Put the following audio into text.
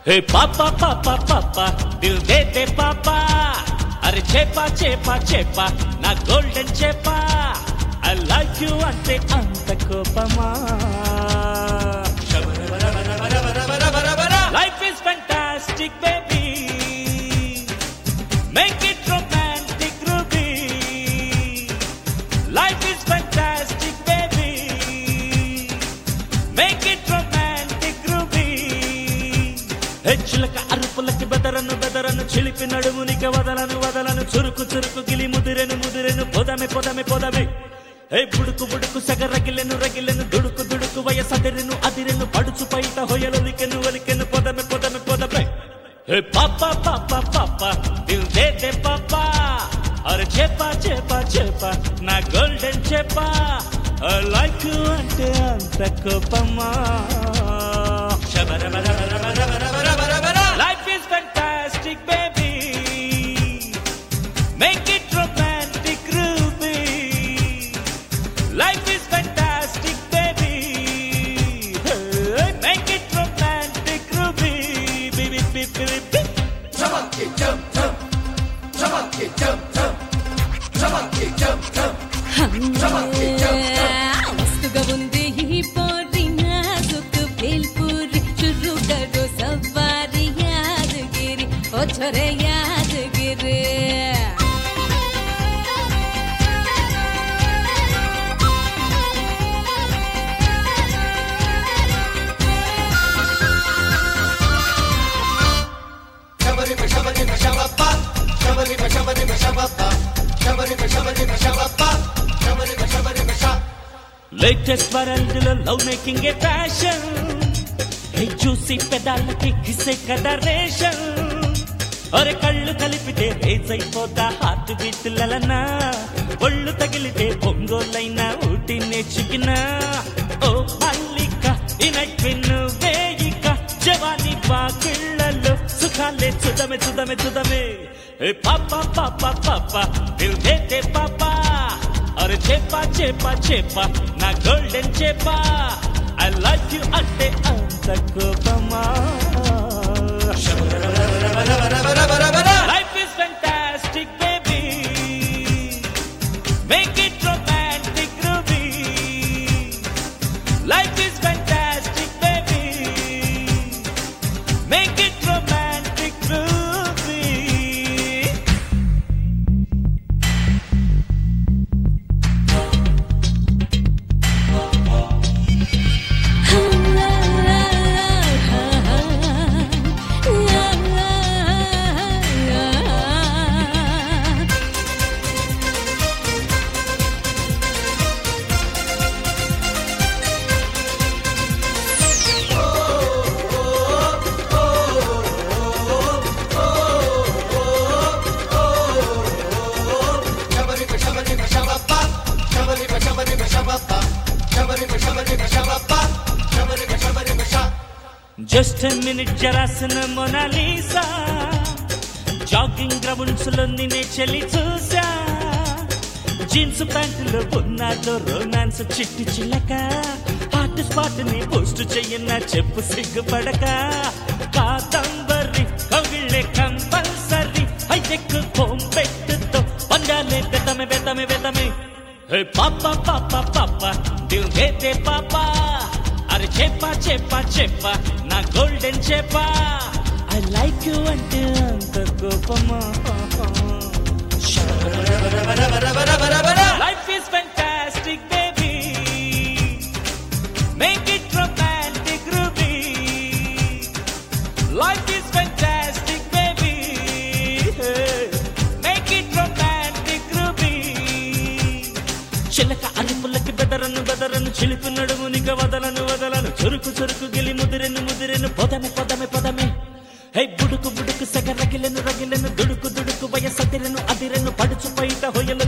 హే పాపా పాపా పాపా దిల్ దే దే పాపా అరే చేపా చేపా చేపా నా గోల్డెన్ చేపా ఐ లైక్ యు అంటే అంత కోపమా life is fantastic baby make it romantic Ruby life is fantastic baby make it romantic Ruby హెచ్చులక అరుపులకి బెదరను బెదరను చిలిపి నడుమునిక వదలను వదలను చురుకు చురుకు గిలి ముదిరెను ముదిరెను పొదమె పొదమె పొదమె హే బుడుకు బుడుకు సగ రగిలెను రగిలెను దుడుకు దుడుకు వయసదిరెను అదిరెను పడుచు పైట హొయలొలికెను ఒలికెను పొదమె పొదమె పొదమె హే పాప పాప పాప దిల్ దే దే పాప అరే చేప చేప చేప నా గోల్డెన్ చేప లైక్ అంటే అంత కోపమా Life is fantastic, baby. Make it romantic, Ruby. Life is fantastic, baby. Hey, Make it romantic, Ruby. Baby, baby, baby, baby. మస్తుగా ఉంది ఈ పోరి నాజుకు బేల్పూరి చురుకరు సవారి యాదగిరి ఓ చొరే యాదగిరి లేటెస్ట్ వరల్డ్ లో love making a fashion hey చూసి పెదాలకి కిసే కదా రేషన్ ఒరే కళ్ళు కలిపితే రేజ్ అయిపోతా హార్ట్ బీట్లలనా ఒళ్ళు తగిలితే ఒంగోలైనా ఊటి నేర్చుకిన ఓ మల్లిక ఇనక్విన్ను వేయిక జవాని బాకిళ్ళలో సుఖాలే చుదమే చుదమే చుదమే ఏ పాప పాప పాప దిల్ దే దే పాపా అరే చేప చేప చేప నా గోల్డెన్ చేప ఐ లైక్ యు అంటే అంత కోపమా life is fantastic baby make it romantic Ruby life is fantastic baby make it romantic Ruby just minute జరాసిన మొనాలీసా జాగింగ్ గ్రౌండ్స్ లో నిన్నే చెల్లి చూసా జీన్స్ ప్యాంటులో ఉన్నాదో రొమాన్స్ చిట్టి చిల్లక హాట్ స్పాట్ ని పోస్ట్ చెయ్యన్న చెప్పు సిగ్గుపడక కాదంబరి కవిళ్ళే కంపల్సరీ హైటెక్ హోమ్ పెట్టుతో పండాలే బెతమే బెతమే బెతమే హే పాప పాప పాప దిల్ దే దే పాప అరే చెప్ప చెప్ప చెప్ప నా గోల్డెన్ చెప్ప ఐ లైక్ యు అంటే అంత కోపమా life is fantastic baby make it romantic Ruby life is fantastic baby make it romantic Ruby చిలక అరుపులకి బెదరను బెదరను చిలిపి నడుమునిక వదలను వదలను చురుకు చురుకు గిలి ముదిరెను ముదిరెను పొదమె పొదమె పొదమె హే బుడుకు బుడుకు సెగ రగిలెను రగిలెను దుడుకు దుడుకు వయసదిరెను అదిరెను పడుచు పైట హొయలు